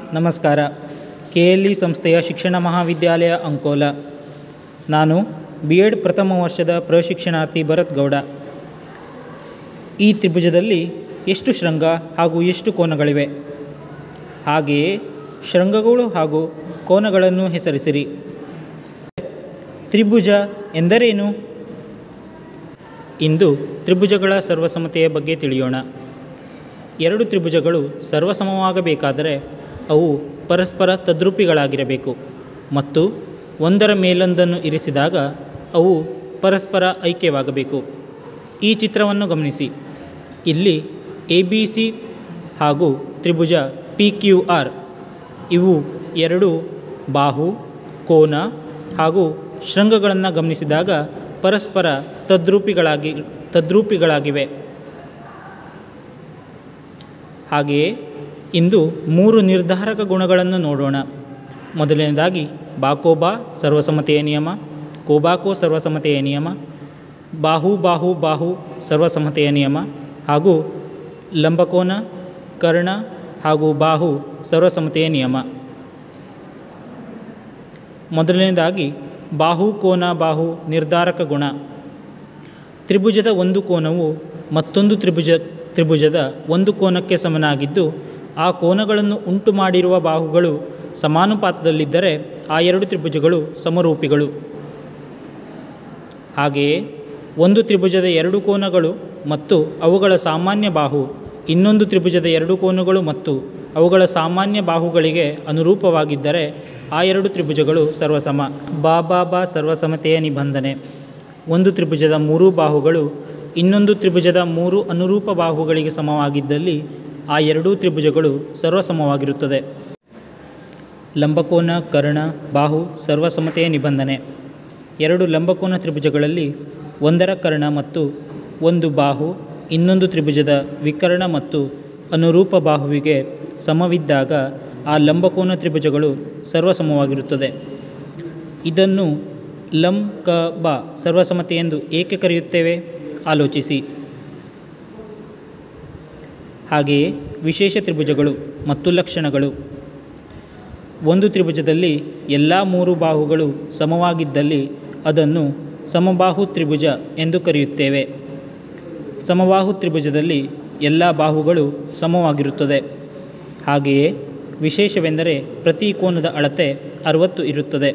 ನಮಸ್ಕಾರ K L E ಸಂಸ್ಥೆಯ ಶಿಕ್ಷಣ ಮಹಾವಿದ್ಯಾಲಯ ಅಂಕೋಲ ನಾನು ಬಿ ಎಡ್ ಪ್ರಥಮ ವರ್ಷದ ಪ್ರಶಿಕ್ಷಣಾರ್ಥಿ ಭರತ್ ಗೌಡ ಈ ತ್ರಿಭುಜದಲ್ಲಿ ಎಷ್ಟು ಶೃಂಗ ಹಾಗೂ ಎಷ್ಟು ಕೋನಗಳಿವೆ ಹಾಗೆಯೇ ಶೃಂಗಗಳು ಹಾಗೂ ಕೋನಗಳನ್ನು ಹೆಸರಿಸಿರಿ ತ್ರಿಭುಜ ಎಂದರೇನು ಇಂದು ತ್ರಿಭುಜಗಳ ಸರ್ವಸಮತೆಯ ಬಗ್ಗೆ ತಿಳಿಯೋಣ ಎರಡು ತ್ರಿಭುಜಗಳು ಸರ್ವಸಮವಾಗಬೇಕಾದರೆ ಅವು ಪರಸ್ಪರ ತದ್ರೂಪಿಗಳಾಗಿರಬೇಕು ಮತ್ತು ಒಂದರ ಮೇಲೊಂದನ್ನು ಇರಿಸಿದಾಗ ಅವು ಪರಸ್ಪರ ಐಕ್ಯವಾಗಬೇಕು ಈ ಚಿತ್ರವನ್ನು ಗಮನಿಸಿ ಇಲ್ಲಿ ಎ ಬಿ ಸಿ ಹಾಗೂ ತ್ರಿಭುಜ ಪಿ ಕ್ಯೂ ಆರ್ ಇವು ಎರಡು ಬಾಹು ಕೋನ ಹಾಗೂ ಶೃಂಗಗಳನ್ನು ಗಮನಿಸಿದಾಗ ಪರಸ್ಪರ ತದ್ರೂಪಿಗಳಾಗಿ ತದ್ರೂಪಿಗಳಾಗಿವೆ ಹಾಗೆಯೇ ಇಂದು ಮೂರು ನಿರ್ಧಾರಕ ಗುಣಗಳನ್ನು ನೋಡೋಣ ಮೊದಲನೇದಾಗಿ ಬಾಕೋಬಾ ಸರ್ವಸಮ್ಮತೆಯ ನಿಯಮ ಕೋಬಾಕೋ ಸರ್ವಸಮ್ಮತೆಯ ನಿಯಮ ಬಾಹು ಬಾಹು ಬಾಹು ಸರ್ವಸಮ್ಮತೆಯ ನಿಯಮ ಹಾಗೂ ಲಂಬಕೋನ ಕರ್ಣ ಹಾಗೂ ಬಾಹು ಸರ್ವಸಮ್ಮತೆಯ ನಿಯಮ ಮೊದಲನೇದಾಗಿ ಬಾಹು ಕೋನ ಬಾಹು ನಿರ್ಧಾರಕ ಗುಣ ತ್ರಿಭುಜದ ಒಂದು ಕೋನವು ಮತ್ತೊಂದು ತ್ರಿಭುಜ ತ್ರಿಭುಜದ ಒಂದು ಕೋನಕ್ಕೆ ಸಮನಾಗಿದ್ದು ಆ ಕೋನಗಳನ್ನು ಉಂಟು ಮಾಡಿರುವ ಬಾಹುಗಳು ಸಮಾನುಪಾತದಲ್ಲಿದ್ದರೆ ಆ ಎರಡು ತ್ರಿಭುಜಗಳು ಸಮರೂಪಿಗಳು ಹಾಗೆಯೇ ಒಂದು ತ್ರಿಭುಜದ ಎರಡು ಕೋನಗಳು ಮತ್ತು ಅವುಗಳ ಸಾಮಾನ್ಯ ಬಾಹು ಇನ್ನೊಂದು ತ್ರಿಭುಜದ ಎರಡು ಕೋನಗಳು ಮತ್ತು ಅವುಗಳ ಸಾಮಾನ್ಯ ಬಾಹುಗಳಿಗೆ ಅನುರೂಪವಾಗಿದ್ದರೆ ಆ ಎರಡು ತ್ರಿಭುಜಗಳು ಸರ್ವಸಮ ಬಾ ಬಾ ಬಾ ಸರ್ವಸಮತೆಯ ನಿಬಂಧನೆ ಒಂದು ತ್ರಿಭುಜದ ಮೂರು ಬಾಹುಗಳು ಇನ್ನೊಂದು ತ್ರಿಭುಜದ ಮೂರು ಅನುರೂಪ ಬಾಹುಗಳಿಗೆ ಸಮವಾಗಿದ್ದಲ್ಲಿ ಆ ಎರಡೂ ತ್ರಿಭುಜಗಳು ಸರ್ವಸಮವಾಗಿರುತ್ತದೆ ಲಂಬಕೋನ ಕರ್ಣ ಬಾಹು ಸರ್ವಸಮತೆಯ ನಿಬಂಧನೆ ಎರಡು ಲಂಬಕೋನ ತ್ರಿಭುಜಗಳಲ್ಲಿ ಒಂದರ ಕರ್ಣ ಮತ್ತು ಒಂದು ಬಾಹು ಇನ್ನೊಂದು ತ್ರಿಭುಜದ ವಿಕರ್ಣ ಮತ್ತು ಅನುರೂಪ ಬಾಹುವಿಗೆ ಸಮವಿದ್ದಾಗ ಆ ಲಂಬಕೋನ ತ್ರಿಭುಜಗಳು ಸರ್ವಸಮವಾಗಿರುತ್ತದೆ ಇದನ್ನು ಲಂ ಕ ಬ ಸರ್ವಸಮತೆ ಎಂದು ಏಕೆ ಕರೆಯುತ್ತೇವೆ ಆಲೋಚಿಸಿ ಹಾಗೆಯೇ ವಿಶೇಷ ತ್ರಿಭುಜಗಳು ಮತ್ತು ಲಕ್ಷಣಗಳು ಒಂದು ತ್ರಿಭುಜದಲ್ಲಿ ಎಲ್ಲ ಮೂರು ಬಾಹುಗಳು ಸಮವಾಗಿದ್ದಲ್ಲಿ ಅದನ್ನು ಸಮಬಾಹು ತ್ರಿಭುಜ ಎಂದು ಕರೆಯುತ್ತೇವೆ ಸಮಬಾಹು ತ್ರಿಭುಜದಲ್ಲಿ ಎಲ್ಲ ಬಾಹುಗಳು ಸಮವಾಗಿರುತ್ತದೆ ಹಾಗೆಯೇ ವಿಶೇಷವೆಂದರೆ ಪ್ರತಿ ಕೋನದ ಅಳತೆ ಅರವತ್ತು ಇರುತ್ತದೆ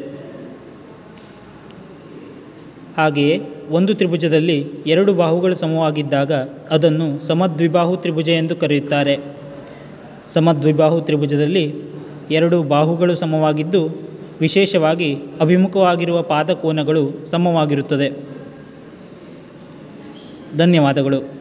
ಹಾಗೆಯೇ ಒಂದು ತ್ರಿಭುಜದಲ್ಲಿ ಎರಡು ಬಾಹುಗಳು ಸಮವಾಗಿದ್ದಾಗ ಅದನ್ನು ಸಮದ್ವಿಬಾಹು ತ್ರಿಭುಜ ಎಂದು ಕರೆಯುತ್ತಾರೆ ಸಮದ್ವಿಬಾಹು ತ್ರಿಭುಜದಲ್ಲಿ ಎರಡು ಬಾಹುಗಳು ಸಮವಾಗಿದ್ದು ವಿಶೇಷವಾಗಿ ಅಭಿಮುಖವಾಗಿರುವ ಪಾದಕೋನಗಳು ಸಮವಾಗಿರುತ್ತದೆ ಧನ್ಯವಾದಗಳು